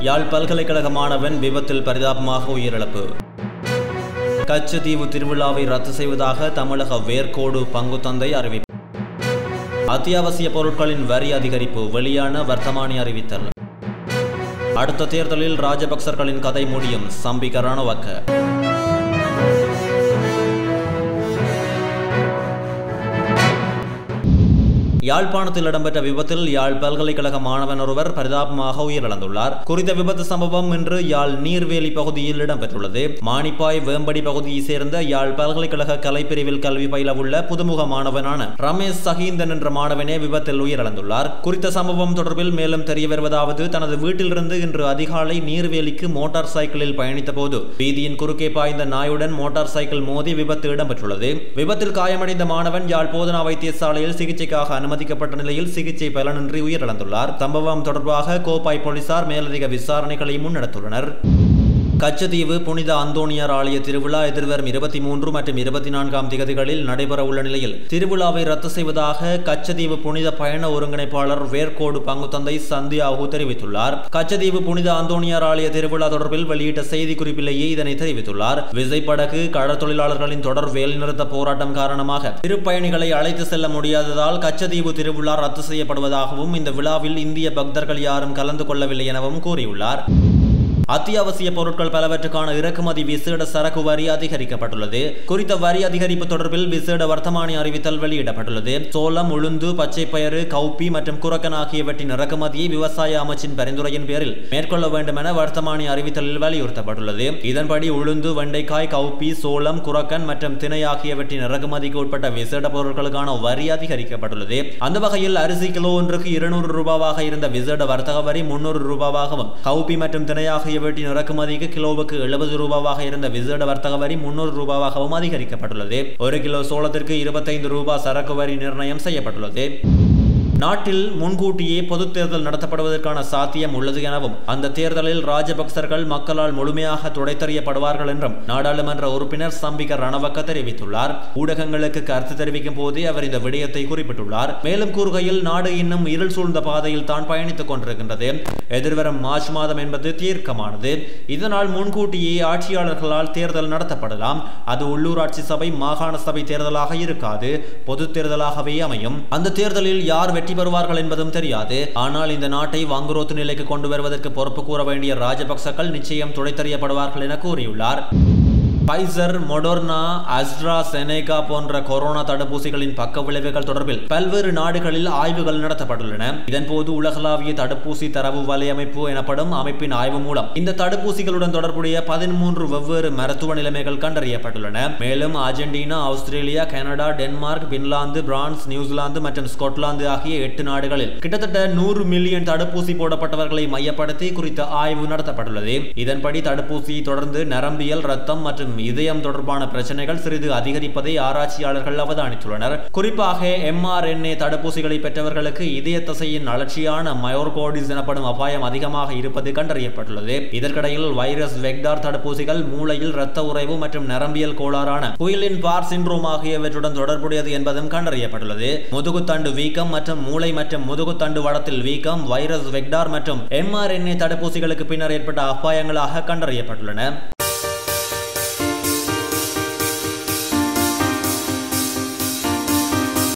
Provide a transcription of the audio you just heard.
யாழ் பல்கலைக்கழக மாணவன் விபத்தில் பரிதாபமாக உயிரிழப்பு கச்சத்தீவு திருவிழாவை ரத்து செய்வதாக தமிழக வேர்க்கோடு பங்கு தந்தை அறிவிப்பு அத்தியாவசிய பொருட்களின் வரி அதிகரிப்பு வெளியான வர்த்தமானி அறிவித்தல் அடுத்த தேர்தலில் ராஜபக்சர்களின் கதை முடியும் சம்பிக்க ரணவக்க யாழ்ப்பாணத்தில் இடம்பெற்ற விபத்தில் யாழ் பல்கலைக்கழக மாணவன் ஒருவர் பரிதாபமாக உயிரிழந்துள்ளார் குறித்த விபத்து சம்பவம் இன்று யாழ் நீர்வேலி பகுதியில் இடம்பெற்றுள்ளது மானிப்பாய் வேம்படி பகுதியைச் சேர்ந்த யாழ் பல்கலைக்கழக கலைப்பிரிவில் கல்வி பயிலவுள்ள புதுமுக மாணவனான ரமேஷ் சகீந்தன் என்ற மாணவனே விபத்தில் உயிரிழந்துள்ளார் குறித்த சம்பவம் தொடர்பில் மேலும் தெரிய வருவதாவது தனது வீட்டிலிருந்து இன்று அதிகாலை நீர்வேலிக்கு மோட்டார் சைக்கிளில் பயணித்த போது வீதியின் குறுக்கே பாய்ந்த நாயுடன் மோட்டார் சைக்கிள் மோதி விபத்து இடம்பெற்றுள்ளது விபத்தில் காயமடைந்த மாணவன் யாழ் போதனா வைத்தியசாலையில் சிகிச்சைக்காக அனுமதிக்கப்பட்ட நிலையில் சிகிச்சை பலனின்றி உயிரிழந்துள்ளார் சம்பவம் தொடர்பாக கோப்பாய் போலீசார் மேலதிக விசாரணைகளை முன்னெடுத்துள்ளனர் கச்சத்தீவு புனித அந்தோணியார் ஆலய திருவிழா எதிர்வரும் இருபத்தி மூன்று மற்றும் இருபத்தி நான்காம் திகதிகளில் நடைபெற உள்ள நிலையில் திருவிழாவை ரத்து செய்வதாக கச்சத்தீவு புனித பயண ஒருங்கிணைப்பாளர் வேர்க்கோடு பங்கு தந்தை சந்தியாகு தெரிவித்துள்ளார் கச்சத்தீவு புனித அந்தோணியார் ஆலய திருவிழா தொடர்பில் வெளியிட்ட செய்தி குறிப்பிலேயே இதனை தெரிவித்துள்ளார் விசைப்படகு கடற்தொழிலாளர்களின் தொடர் வேலைநிறுத்த போராட்டம் காரணமாக திருப்பயணிகளை அழைத்து செல்ல முடியாததால் கச்சத்தீவு திருவிழா ரத்து செய்யப்படுவதாகவும் இந்த விழாவில் இந்திய பக்தர்கள் யாரும் கலந்து கொள்ளவில்லை எனவும் கூறியுள்ளார் அத்தியாவசிய பொருட்கள் பலவற்றுக்கான இறக்குமதி விசேட சரக்கு வரி அதிகரிக்கப்பட்டுள்ளது குறித்த வரி அதிகரிப்பு தொடர்பில் விசேட வர்த்தமானி அறிவித்தல் வெளியிடப்பட்டுள்ளது சோளம் உளுந்து பச்சை பயறு கௌப்பி மற்றும் குரக்கன் ஆகியவற்றின் இறக்குமதியை விவசாய அமைச்சின் பரிந்துரையின் பேரில் மேற்கொள்ள வேண்டும் என வர்த்தமானி அறிவித்தலில் வலியுறுத்தப்பட்டுள்ளது இதன்படி உளுந்து வெண்டைக்காய் கௌப்பி சோளம் குரக்கன் மற்றும் திணை ஆகியவற்றின் இறக்குமதிக்கு உட்பட்ட விசேட பொருட்களுக்கான வரி அதிகரிக்கப்பட்டுள்ளது அந்த வகையில் அரிசி கிலோ ஒன்றுக்கு இருநூறு ரூபாவாக இருந்த விசேட வர்த்தக வரி முன்னூறு ரூபாவாகவும் கௌப்பி மற்றும் திணை ஆகியவற்றின் இறக்குமதிக்கு கிலோவுக்கு எழுபது ரூபாவாக இருந்த விசேட வர்த்தக வரி முன்னூறு ரூபாவாகவும் அதிகரிக்கப்பட்டுள்ளது ஒரு கிலோ சோளத்திற்கு இருபத்தைந்து ரூபாய் சரக்கு வரி நிர்ணயம் செய்யப்பட்டுள்ளது நாட்டில் முன்கூட்டியே பொது தேர்தல் நடத்தப்படுவதற்கான சாத்தியம் உள்ளது எனவும் அந்த தேர்தலில் ராஜபக்சர்கள் மக்களால் முழுமையாக துடைத்தறியப்படுவார்கள் என்றும் நாடாளுமன்ற உறுப்பினர் சம்பிக்க ரணவக்க தெரிவித்துள்ளார் ஊடகங்களுக்கு கருத்து தெரிவிக்கும் போதே அவர் இந்த விடயத்தை குறிப்பிட்டுள்ளார் மேலும் கூறுகையில் நாடு இன்னும் இருள் சூழ்ந்த பாதையில் தான் பயணித்துக் கொண்டிருக்கின்றது எதிர்வரும் மார்ச் மாதம் என்பது தீர்க்கமானது இதனால் முன்கூட்டியே ஆட்சியாளர்களால் தேர்தல் நடத்தப்படலாம் அது உள்ளூராட்சி சபை மாகாண சபை தேர்தலாக இருக்காது பொது தேர்தலாகவே அமையும் அந்த தேர்தலில் யார் வெற்றி பெறுவார்கள் என்பதும் தெரியாது ஆனால் இந்த நாட்டை வாங்குரோத்து நிலைக்கு கொண்டு வருவதற்கு பொறுப்பு கூற வேண்டிய ராஜபக்சக்கள் நிச்சயம் துடைத்தறியப்படுவார்கள் என கூறியுள்ளார் பைசர் மொடோர்னா அஸ்ட்ரா செனேகா போன்ற கொரோனா தடுப்பூசிகளின் பக்க விளைவுகள் தொடர்பில் பல்வேறு நாடுகளில் ஆய்வுகள் நடத்தப்பட்டுள்ளன இதன்போது உலகளாவிய தடுப்பூசி தரவு வலையமைப்பு எனப்படும் அமைப்பின் ஆய்வு மூலம் இந்த தடுப்பூசிகளுடன் தொடர்புடைய பதிமூன்று வெவ்வேறு மருத்துவ நிலைமைகள் கண்டறியப்பட்டுள்ளன மேலும் Argentina Australia Canada Denmark Finland France New Zealand மற்றும் ஸ்கொட்லாந்து ஆகிய எட்டு நாடுகளில் கிட்டத்தட்ட நூறு மில்லியன் தடுப்பூசி போடப்பட்டவர்களை மையப்படுத்தி குறித்த ஆய்வு நடத்தப்பட்டுள்ளது இதன்படி தடுப்பூசி தொடர்ந்து நரம்பியல் ரத்தம் மற்றும் இதயம் தொடர்பான பிரச்சனைகள் சிறிது அதிகரிப்பதை ஆராய்ச்சியாளர்கள் அவதானித்துள்ளனர் குறிப்பாக எம்ஆர்என்ஏ தடுப்பூசிகளை பெற்றவர்களுக்கு இதய தசையின் அலட்சியான மயோர்கோடிஸ் எனப்படும் அபாயம் அதிகமாக இருப்பது கண்டறியப்பட்டுள்ளது இதற்கிடையில் வைரஸ் வெக்டார் தடுப்பூசிகள் மூளையில் இரத்த உறைவு மற்றும் நரம்பியல் கோளாறான குயிலின் பார் சின்ரோம் ஆகியவற்றுடன் தொடர்புடையது என்பதும் கண்டறியப்பட்டுள்ளது முதுகுத்தண்டு வீக்கம் மற்றும் மூளை மற்றும் முதுகுத்தண்டு வடத்தில் வீக்கம் வைரஸ் வெக்டார் மற்றும் எம்ஆர்என்ஏ தடுப்பூசிகளுக்கு பின்னர் ஏற்பட்ட அபாயங்களாக கண்டறியப்பட்டுள்ளன